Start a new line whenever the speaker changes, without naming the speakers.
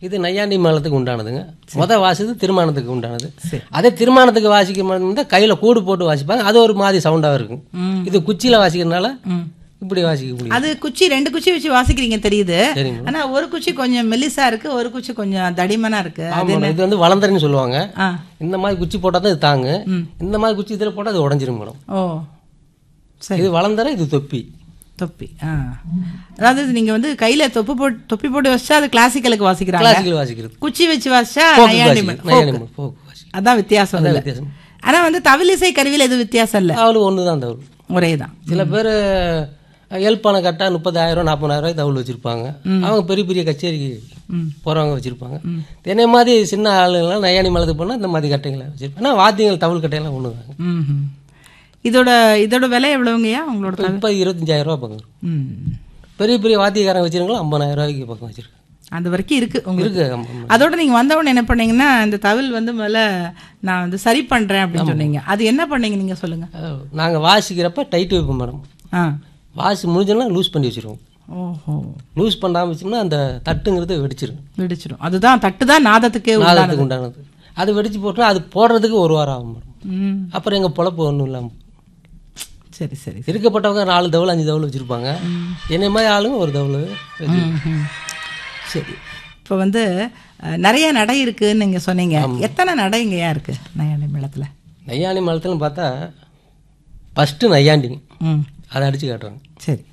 இது நையாண்டி மேளத்துக்கு உண்டானதுங்க முத வாசிது திருமணத்துக்கு உண்டானது
சரி.
அதே திருமணத்துக்கு வாசிக்க மாதிரி கையில் கூடு போட்டு வாசிப்பாங்க அது ஒரு மாதிரி சவுண்டாக இருக்கும்
ம்.
இது குச்சியில் வாசிக்கிறதுனால
ம்.
இப்படி வாசிக்க முடியும்
அது குச்சி ரெண்டு குச்சி வச்சு வாசிக்கிறீங்க தெரியுது
சரிங்க
ஆனா ஒரு குச்சி கொஞ்சம் மெல்லிசா இருக்கு ஒரு குச்சி கொஞ்சம் தடிமனா இருக்கு
ஆமாம் இது வந்து வளர்ந்தரின்னு சொல்லுவாங்க
ஆ
இந்த மாதிரி குச்சி போட்டால் தான் இது தாங்க இந்த மாதிரி குச்சி இதில் போட்டால் அது உடஞ்சிரும் மேடம்
ஓ சரி
இது வளர்ந்தர இது தொப்பி
தொப்பி ஆ அதாவது நீங்க வந்து கையில தொப்பு போட்டு தொப்பி போட்டு வச்சா அது கிளாசிக்கலுக்கு வாசிக்கிறாங்க
கிளாசிக்கல் வாசிக்கிறது
குச்சி வச்சு வாசிச்சா
போக்கு
நையாண்டி
வாசிக்கிறது.
மேளம்.
நையாண்டி மேளம், போக்கு வாசிக்கிறது.
அதான் வித்தியாசம்
அதான்
இதுல.
வித்தியாசம்
ஆனா வந்து தவிலிசை கருவியில எதுவும் வித்தியாசம் இல்ல
அவளுக்கு ஒன்று தான் தவறு
ஒரே தான்
சில பேர் ஹெல்ப் பணம் கட்டா முப்பதாயிரம் நாற்பதாயிரம் ரூபாய் தவுள் வச்சிருப்பாங்க அவங்க பெரிய பெரிய கச்சேரிக்கு போறவங்க வச்சிருப்பாங்க இதே மாதிரி சின்ன ஆளுங்களாம் நையாணி மலத்துக்கு போனால் இந்த மாதிரி கட்டைகளை வச்சிருப்பாங்க ஆனால் வாத்தியங்கள் தவுள் கட்டையெல்லாம் ஒன்று தாங்க
ம்ஹும். இதோட இதோட விலை எவ்வளவுங்கய்யா உங்களோட தவில்?
இப்போ இருபத்தஞ்சாயிரம் ரூபா பக்கம் இருக்கும்.
ம்
பெரிய பெரிய வாத்தியக்காரங்க வச்சிருக்கலாம் ஐம்பதாயிரம் ரூபாய்க்கு பக்கம் வச்சிருக்காங்க
அது வரைக்கும் இருக்கு உங்களுக்கு
இருக்கு ஆமா, ஆமா.
அதோட நீங்க வந்தவொடனே என்ன பண்ணீங்கன்னா இந்த தவில் வந்து முதல்ல நான் வந்து சரி பண்றேன் அப்படின்னு சொன்னீங்க அது என்ன பண்ணீங்க நீங்க சொல்லுங்க
அஹ், நாங்க வாசிக்கிறப்ப டைட் வைப்போம் மேடம்
ஆ
வாசி முடிஞ்சோன்னா லூஸ் பண்ணி வச்சிருவோம்
ஓஹோ
லூஸ் பண்ணாம வச்சோம்னா அந்த தட்டுங்கிறது வெடிச்சிரும்
வெடிச்சிடும் அதுதான் தட்டு தான் நாதத்துக்கே உண்டானது
நாதத்துக்கு உண்டானது அது வெடிச்சு போட்டா அது போடுறதுக்கு ஒரு வாரம் ஆகும் மேடம்
ம்
அப்புறம் எங்க பொழப்பு ஒன்றும் இல்லாமல்
சரி சரி
இருக்கப்பட்டவங்க நாலு தவுள் அஞ்சு தவுள் வச்சிருப்பாங்க என்னை மாதிரி ஆளுங்க ஒரு தவுள்
ம்ஹும். சரி இப்போ வந்து அஹ், நிறைய நடை இருக்குன்னு நீங்க சொன்னீங்க எத்தனை நடைங்கயா இருக்கு நையாண்டி மேளத்துல
நையாண்டி மலத்துலன்னு பார்த்தா ஃபஸ்ட்டு நையாண்டிங்க
ம்
அதை அடிச்சு காட்டுறாங்க
சரி